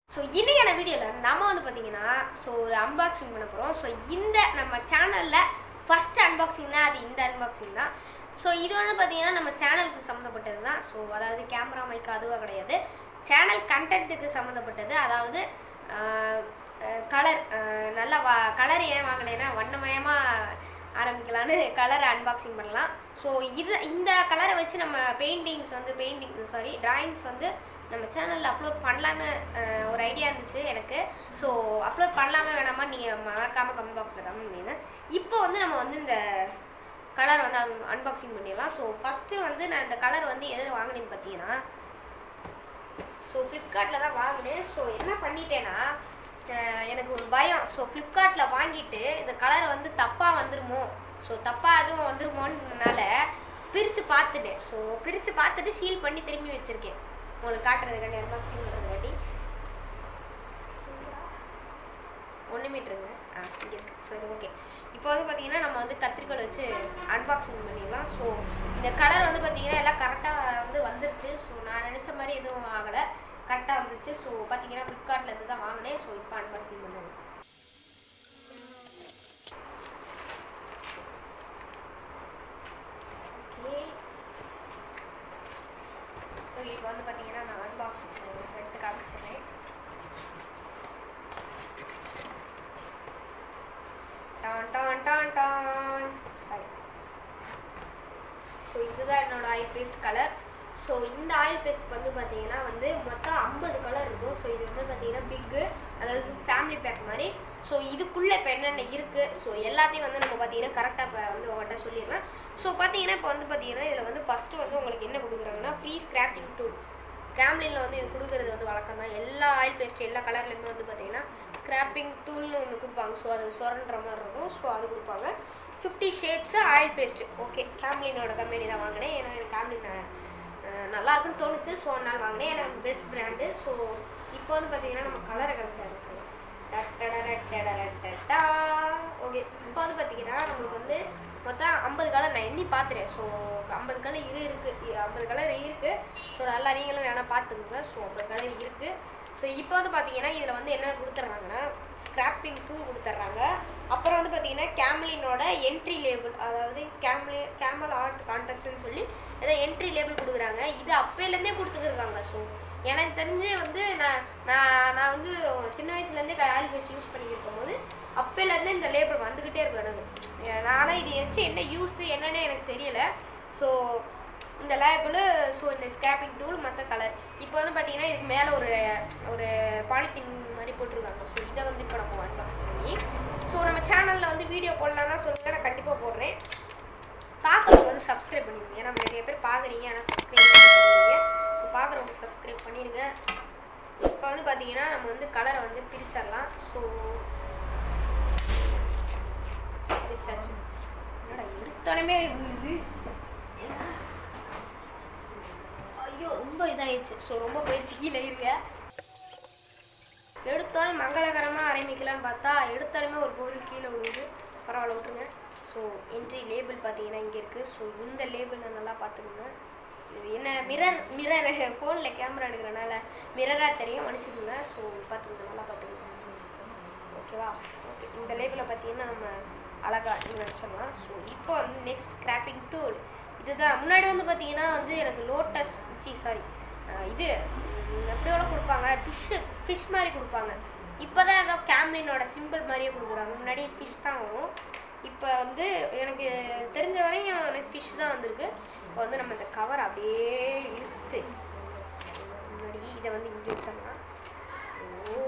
so இன்னைக்கான வீடியோவில் நம்ம வந்து பார்த்தீங்கன்னா ஸோ ஒரு அன்பாக்சிங் பண்ண போகிறோம் ஸோ இந்த நம்ம சேனலில் ஃபர்ஸ்ட் அன்பாக்சிங்னா அது இந்த அன்பாக்சிங் தான் ஸோ இது வந்து பார்த்தீங்கன்னா நம்ம சேனலுக்கு சம்மந்தப்பட்டது தான் ஸோ அதாவது கேமரா மைக் அதுவாக கிடையாது சேனல் கண்டென்ட்டுக்கு சம்மந்தப்பட்டது அதாவது கலர் நல்லா வா கலர் ஏன் வாங்கினேன்னா வண்ணமயமாக ஆரம்பிக்கலான்னு கலரை அன்பாக்சிங் பண்ணலாம் ஸோ இது இந்த கலரை வச்சு நம்ம பெயிண்டிங்ஸ் வந்து பெயிண்டிங் சாரி டிராயிங்ஸ் வந்து நம்ம சேனலில் அப்லோட் பண்ணலான்னு அஹ், ஒரு ஐடியா இருந்துச்சு எனக்கு ஸோ அப்லோட் பண்ணலாமா வேணாமா நீங்கள் மறக்காமல் கமெண்ட் பாக்ஸில் கமெண்ட் பண்ணிடுங்க இப்போ வந்து நம்ம வந்து இந்த கலர் வந்து அன்பாக்சிங் பண்ணிடலாம் ஸோ ஃபஸ்ட்டு வந்து நான் இந்த கலர் வந்து எதில் வாங்கினேன்னு பார்த்தீங்கன்னா ஸோ ஃப்ளிப்கார்ட்டில் தான் வாங்கினேன் ஸோ என்ன பண்ணிட்டேன்னா அஹ் எனக்கு ஒரு பயம் ஸோ ஃப்ளிப்கார்ட்டில் வாங்கிட்டு இந்த கலர் வந்து தப்பாக வந்துருமோ ஸோ தப்பாக எதுவும் வந்துருமோன்றனால பிரித்து பார்த்துட்டேன் ஸோ பிரித்து பார்த்துட்டு சீல் பண்ணி திரும்பி வச்சுருக்கேன் உங்களுக்கு காட்டுறதுக்காண்டி அன்பாக்சிங் பண்ணுறதுக்காண்டி ஒன்று மீட்டருங்க ஆ இங்கே இருக்கு சரி ஓகே இப்போ வந்து பார்த்தீங்கன்னா நம்ம வந்து கத்திரிக்கோல் வச்சு அன்பாக்சிங் பண்ணிடலாம் ஸோ இந்த கலர் வந்து பார்த்தீங்கன்னா எல்லாம் கரெக்டாக வந்து வந்துருச்சு ஸோ நான் நினச்ச மாதிரி எதுவும் ஆகலை கரெக்டாக வந்துருச்சு ஸோ பார்த்தீங்கன்னா ஃப்ளிப்கார்ட்டில் இருந்து தான் வாங்கினேன் ஸோ இப்போ அன்பாக்சிங் பண்ணுவேன் ஓகே ஓகே இப்போ வந்து பார்த்தீங்கன்னா நான் அன்பாக்சிங் எடுத்து காமிச்சிடுறேன் டான் டான் டான் டான் சாரி ஸோ இதுதான் என்னோட ஆயில் பேஸ்ட் கலர் ஸோ இந்த ஆயில் பேஸ்ட் வந்து பார்த்தீங்கன்னா வந்து மொத்தம் ஐம்பது கலர் இருக்கும் ஸோ இது வந்து பார்த்தீங்கன்னா பிக்கு அதாவது ஃபேமிலி பேக் மாதிரி ஸோ இதுக்குள்ளே இப்போ என்னென்ன இருக்குது ஸோ எல்லாத்தையும் வந்து நம்ம பார்த்தீங்கன்னா கரெக்டாக இப்போ வந்து உங்கள்கிட்ட சொல்லிடுறேன் ஸோ பார்த்தீங்கன்னா இப்போ வந்து பார்த்தீங்கன்னா இதில் வந்து ஃபஸ்ட்டு வந்து உங்களுக்கு என்ன கொடுக்குறாங்கன்னா ஃப்ரீ ஸ்கிராப்பிங் டூல் கேம்லினில் வந்து இது கொடுக்குறது வந்து வழக்கம் தான் எல்லா ஆயில் பேஸ்ட் எல்லா கலர்லேயுமே வந்து பார்த்தீங்கன்னா ஸ்கிராப்பிங் டூல்னு ஒன்று கொடுப்பாங்க ஸோ அது சுரண்டுற மாதிரி இருக்கும் ஸோ அது கொடுப்பாங்க fifty shades oil paste okay கேம்லினோட கம்பெனி தான் வாங்கினேன் ஏன்னா எனக்கு கேம்லின் அஹ், நல்லா இருக்குன்னு தோணுச்சு ஸோ அதனால் வாங்கினேன் எனக்கு பெஸ்ட் பிராண்டு ஸோ இப்போ வந்து பார்த்தீங்கன்னா நம்ம கலரை காமிச்சாரு ஓகே இப்போ வந்து பார்த்தீங்கன்னா நம்மளுக்கு வந்து மொத்தம் ஐம்பது கலர் நான் எண்ணி பார்த்துறேன் ஸோ ஐம்பது கலர் இரு இருக்குது ஐம்பது கலர் இருக்குது ஸோ நல்லா நீங்களும் வேணால் பார்த்துக்குங்க ஸோ ஐம்பது கலர் இருக்குது ஸோ இப்போ வந்து பார்த்தீங்கன்னா இதில் வந்து என்ன கொடுத்துட்றாங்கன்னா ஸ்கிராப்பிங் டூல் கொடுத்துட்றாங்க அப்புறம் வந்து பார்த்தீங்கன்னா கேம்லினோட என்ட்ரி லேபிள் அதாவது கேம்லி கேமல் ஆர்ட் கான்டெஸ்ட்னு சொல்லி ஏதோ என்ட்ரி லேபிள் கொடுக்குறாங்க இது அப்போலேருந்தே கொடுத்துருக்காங்க ஸோ எனக்கு தெரிஞ்சு வந்து நான் நான் நான் வந்து சின்ன வயசுலேருந்தே ஆயில் பேஸ் யூஸ் பண்ணியிருக்கும் போது அப்போலேருந்தே இந்த லேபிள் வந்துக்கிட்டே இருக்கும் எனக்கு நானும் இது வச்சு என்ன யூஸ் என்னன்னு எனக்கு தெரியல ஸோ இந்த லேபிள் ஸோ இந்த ஸ்கிராப்பிங் டூல் மற்ற கலர் இப்போ வந்து பார்த்தீங்கன்னா இதுக்கு மேலே ஒரு ஒரு பாலித்தீன் மாதிரி போட்டிருக்காங்க ஸோ இதை வந்து இப்போ நம்ம அன்பாக்ஸ் பண்ணி ஸோ நம்ம சேனலில் வந்து வீடியோ போடலான்னா சொல்லுங்கள் நான் கண்டிப்பாக போடுறேன் பார்க்குறவங்க வந்து சப்ஸ்கிரைப் பண்ணிடுங்க ஏன்னா நிறைய பேர் பார்க்குறீங்க ஆனால் சப்ஸ்கிரைப் பண்ணிடுங்க ஸோ பார்க்குறவங்க சப்ஸ்கிரைப் பண்ணிடுங்க இப்போ வந்து பார்த்தீங்கன்னா நம்ம வந்து கலரை வந்து பிரிச்சிடலாம் ஸோ பிரிச்சாச்சு என்னடா எடுத்தோடனே இது ஐயோ ரொம்ப இதாயிடுச்சு ஸோ ரொம்ப போயிடுச்சு கீழே இருக்க எடுத்தோடனே மங்களகரமாக ஆரம்பிக்கலான்னு பார்த்தா எடுத்தோடனே ஒரு பொருள் கீழே விழுகுது பரவாயில்ல விட்டுருங்க ஸோ என்ட்ரி லேபிள் பார்த்தீங்கன்னா இங்கே இருக்குது ஸோ இந்த லேபிள் நல்லா பார்த்துக்கோங்க இது என்ன மிரர் மிரர் ஃபோனில் கேமரா எடுக்கிறனால மிரராக தெரியும் மன்னிச்சுக்கோங்க ஸோ பார்த்துக்கோங்க நல்லா பார்த்துக்கோங்க ஓகேவா ஓகே இந்த லேபிளை பார்த்தீங்கன்னா நம்ம அழகா இங்கே வச்சிடலாம் ஸோ இப்போ வந்து நெக்ஸ்ட் ஸ்கிராப்பிங் டூல் இதுதான் முன்னாடி வந்து பார்த்தீங்கன்னா வந்து எனக்கு லோட்டஸ் சி சாரி இது ம், எப்படி எவ்வளோ கொடுப்பாங்க ஃபிஷ்ஷு ஃபிஷ் மாதிரி கொடுப்பாங்க இப்போ தான் ஏதோ கேம்லினோட சிம்பிள் மாதிரியே கொடுக்குறாங்க முன்னாடி ஃபிஷ் தான் வரும் இப்போ வந்து எனக்கு தெரிஞ்ச வரையும் எனக்கு ஃபிஷ் தான் வந்திருக்கு இப்போ வந்து நம்ம இந்த கவர் அப்படியே இழுத்து முன்னாடி இதை வந்து இங்கே வச்சிடலாம் ஓ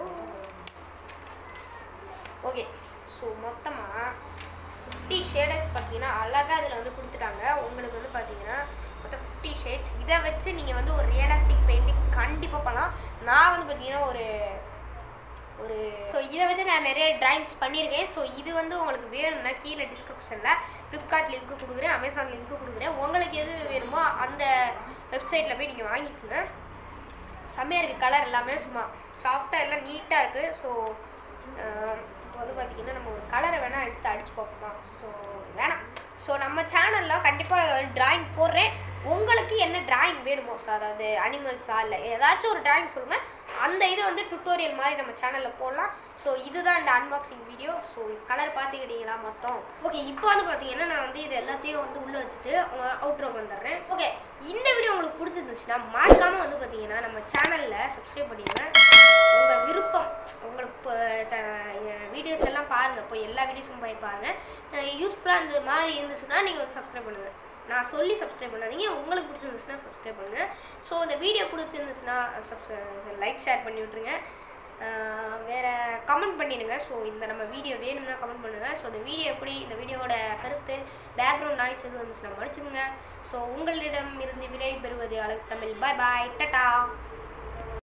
ஓகே ஸோ மொத்தமாக ஃபிஃப்டி ஷேடர்ஸ் பார்த்தீங்கன்னா அழகாக இதில் வந்து கொடுத்துட்டாங்க உங்களுக்கு வந்து பார்த்தீங்கன்னா மொத்தம் ஃபிஃப்டி ஷேட்ஸ் இதை வச்சு நீங்கள் வந்து ஒரு ரியலிஸ்டிக் பெயிண்டிங் கண்டிப்பாக பண்ணலாம் நான் வந்து பார்த்தீங்கன்னா ஒரு ஒரு ஸோ இதை வச்சு நான் நிறைய டிராயிங்ஸ் பண்ணியிருக்கேன் ஸோ இது வந்து உங்களுக்கு வேணும்னா கீழே டிஸ்கிரிப்ஷனில் ஃப்ளிப்கார்ட் லிங்க்கு கொடுக்குறேன் அமேசான் லிங்க்கு கொடுக்குறேன் உங்களுக்கு எது வேணுமோ அந்த வெப்சைட்டில் போய் நீங்கள் வாங்கிக்கோங்க செம்மையாக இருக்குது கலர் எல்லாமே சும்மா சாஃப்டாக எல்லாம் நீட்டாக இருக்குது ஸோ இப்போ வந்து பார்த்தீங்கன்னா நம்ம ஒரு கலரை வேணால் எடுத்து அடிச்சு பார்ப்போமா ஸோ வேணாம் ஸோ நம்ம சேனலில் கண்டிப்பாக டிராயிங் போடுறேன் உங்களுக்கு என்ன டிராயிங் வேணுமோ ஸோ அதாவது அனிமல்ஸா இல்லை ஏதாச்சும் ஒரு டிராயிங் சொல்லுங்கள் அந்த இது வந்து டுட்டோரியல் மாதிரி நம்ம சேனலில் போடலாம் ஸோ இதுதான் இந்த அன்பாக்சிங் வீடியோ ஸோ கலர் பார்த்துக்கிட்டீங்களா மொத்தம் ஓகே இப்போ வந்து பார்த்தீங்கன்னா நான் வந்து இது எல்லாத்தையும் வந்து உள்ளே வச்சுட்டு அவுட்ரோக்கு வந்துடுறேன் ஓகே இந்த வீடியோ உங்களுக்கு பிடிச்சிருந்துச்சுன்னா மறக்காமல் வந்து பார்த்தீங்கன்னா நம்ம சேனலில் சப்ஸ்கிரைப் பண்ணிடுங்க உங்கள் விருப்பம் உங்களுக்கு வீடியோஸ் எல்லாம் பாருங்கள் போய் எல்லா வீடியோஸும் போய் பாருங்கள் யூஸ்ஃபுல்லாக இந்த மாதிரி இருந்துச்சுன்னா நீங்கள் வந்து சப்ஸ்கிரைப் பண்ணுங்கள் நான் சொல்லி சப்ஸ்கிரைப் பண்ணாதீங்க உங்களுக்கு பிடிச்சிருந்துச்சுன்னா சப்ஸ்கிரைப் பண்ணுங்கள் ஸோ இந்த வீடியோ பிடிச்சிருந்துச்சுன்னா சப்ஸ் லைக் ஷேர் பண்ணி விட்ருங்க ஆஹ் வேற கமெண்ட் பண்ணிடுங்க ஸோ இந்த நம்ம வீடியோ வேணும்னா கமெண்ட் பண்ணுங்கள் ஸோ இந்த வீடியோ எப்படி இந்த வீடியோவோட கருத்து பேக்ரவுண்ட் நாய்ஸ் எதுவும் வந்துச்சுன்னா மடிச்சுக்கோங்க ஸோ உங்களிடம் இருந்து விடை பெறுவது அழகு தமிழ் பாய் பாய் டட்டா